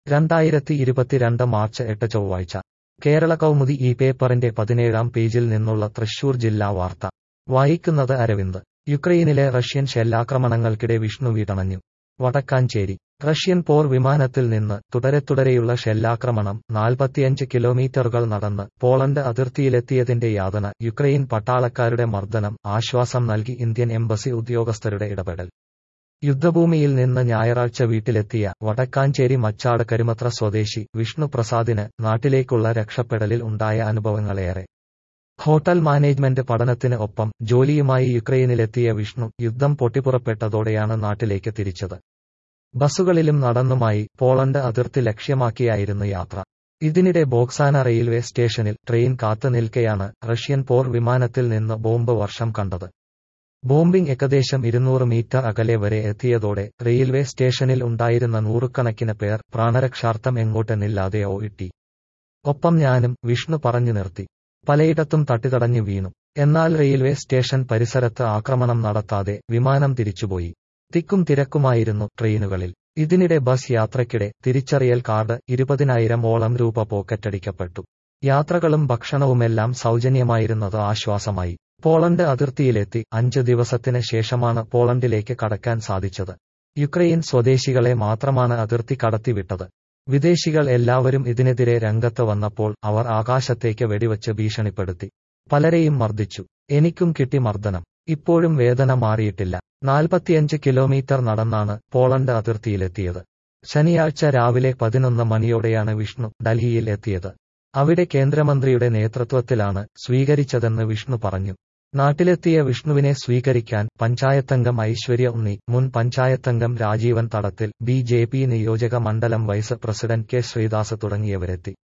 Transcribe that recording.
രണ്ടായിരത്തി ഇരുപത്തിരണ്ട് മാർച്ച് എട്ട് ചൊവ്വാഴ്ച കേരള കൗമുദി ഈ പേപ്പറിന്റെ പതിനേഴാം പേജിൽ നിന്നുള്ള തൃശൂർ ജില്ലാ വാർത്ത വായിക്കുന്നത് അരവിന്ദ് യുക്രൈനിലെ റഷ്യൻ ഷെല്ലാക്രമണങ്ങൾക്കിടെ വിഷ്ണു വീടണഞ്ഞു വടക്കാഞ്ചേരി റഷ്യൻ പോർ വിമാനത്തിൽ നിന്ന് തുടരെ തുടരെയുള്ള ഷെല്ലാക്രമണം നാൽപ്പത്തിയഞ്ച് കിലോമീറ്ററുകൾ നടന്ന് പോളണ്ട് അതിർത്തിയിലെത്തിയതിന്റെ യാതന യുക്രൈൻ പട്ടാളക്കാരുടെ മർദ്ദനം ആശ്വാസം നൽകി ഇന്ത്യൻ എംബസി ഉദ്യോഗസ്ഥരുടെ ഇടപെടൽ യുദ്ധഭൂമിയിൽ നിന്ന് ഞായറാഴ്ച വീട്ടിലെത്തിയ വടക്കാഞ്ചേരി മച്ചാട് കരുമത്ര സ്വദേശി വിഷ്ണു പ്രസാദിന് നാട്ടിലേക്കുള്ള രക്ഷപ്പെടലിൽ ഉണ്ടായ അനുഭവങ്ങളേറെ ഹോട്ടൽ മാനേജ്മെന്റ് പഠനത്തിന് ഒപ്പം ജോലിയുമായി യുക്രൈനിലെത്തിയ വിഷ്ണു യുദ്ധം പൊട്ടിപ്പുറപ്പെട്ടതോടെയാണ് നാട്ടിലേക്ക് തിരിച്ചത് ബസ്സുകളിലും നടന്നുമായി പോളണ്ട് അതിർത്തി ലക്ഷ്യമാക്കിയായിരുന്നു യാത്ര ഇതിനിടെ ബോക്സാന റെയിൽവേ സ്റ്റേഷനിൽ ട്രെയിൻ കാത്തു നിൽക്കെയാണ് റഷ്യൻ പോർ വിമാനത്തിൽ നിന്ന് ബോംബ് വർഷം കണ്ടത് ബോംബിംഗ് ഏകദേശം ഇരുന്നൂറ് മീറ്റർ അകലെ വരെ എത്തിയതോടെ റെയിൽവേ സ്റ്റേഷനിൽ ഉണ്ടായിരുന്ന നൂറുകണക്കിന് പേർ പ്രാണരക്ഷാർത്ഥം എങ്ങോട്ടെന്നില്ലാതെ ഓയിട്ടി ഒപ്പം ഞാനും വിഷ്ണു പറഞ്ഞു നിർത്തി പലയിടത്തും തട്ടിതടഞ്ഞു വീണു എന്നാൽ റെയിൽവേ സ്റ്റേഷൻ പരിസരത്ത് ആക്രമണം നടത്താതെ വിമാനം തിരിച്ചുപോയി തിക്കും തിരക്കുമായിരുന്നു ട്രെയിനുകളിൽ ഇതിനിടെ ബസ് യാത്രയ്ക്കിടെ തിരിച്ചറിയൽ കാർഡ് ഇരുപതിനായിരം ഓളം രൂപ പോക്കറ്റടിക്കപ്പെട്ടു യാത്രകളും ഭക്ഷണവുമെല്ലാം സൗജന്യമായിരുന്നത് ആശ്വാസമായി പോളണ്ട് അതിർത്തിയിലെത്തി അഞ്ച് ദിവസത്തിന് ശേഷമാണ് പോളണ്ടിലേക്ക് കടക്കാൻ സാധിച്ചത് യുക്രൈൻ സ്വദേശികളെ മാത്രമാണ് അതിർത്തി കടത്തിവിട്ടത് വിദേശികൾ എല്ലാവരും ഇതിനെതിരെ രംഗത്ത് വന്നപ്പോൾ അവർ ആകാശത്തേക്ക് വെടിവച്ച് ഭീഷണിപ്പെടുത്തി പലരെയും മർദ്ദിച്ചു എനിക്കും കിട്ടി മർദ്ദനം ഇപ്പോഴും വേദന മാറിയിട്ടില്ല നാൽപ്പത്തിയഞ്ച് കിലോമീറ്റർ നടന്നാണ് പോളണ്ട് അതിർത്തിയിലെത്തിയത് ശനിയാഴ്ച രാവിലെ പതിനൊന്ന് മണിയോടെയാണ് വിഷ്ണു ഡൽഹിയിൽ എത്തിയത് അവിടെ കേന്ദ്രമന്ത്രിയുടെ നേതൃത്വത്തിലാണ് സ്വീകരിച്ചതെന്ന് വിഷ്ണു പറഞ്ഞു നാട്ടിലെത്തിയ വിഷ്ണുവിനെ സ്വീകരിക്കാൻ പഞ്ചായത്തംഗം ഐശ്വര്യ ഉണ്ണി മുൻ പഞ്ചായത്തംഗം രാജീവൻ തടത്തിൽ ബി ജെ പി നിയോജക മണ്ഡലം വൈസ് പ്രസിഡന്റ് കെ ശ്രീദാസ് തുടങ്ങിയവരെത്തി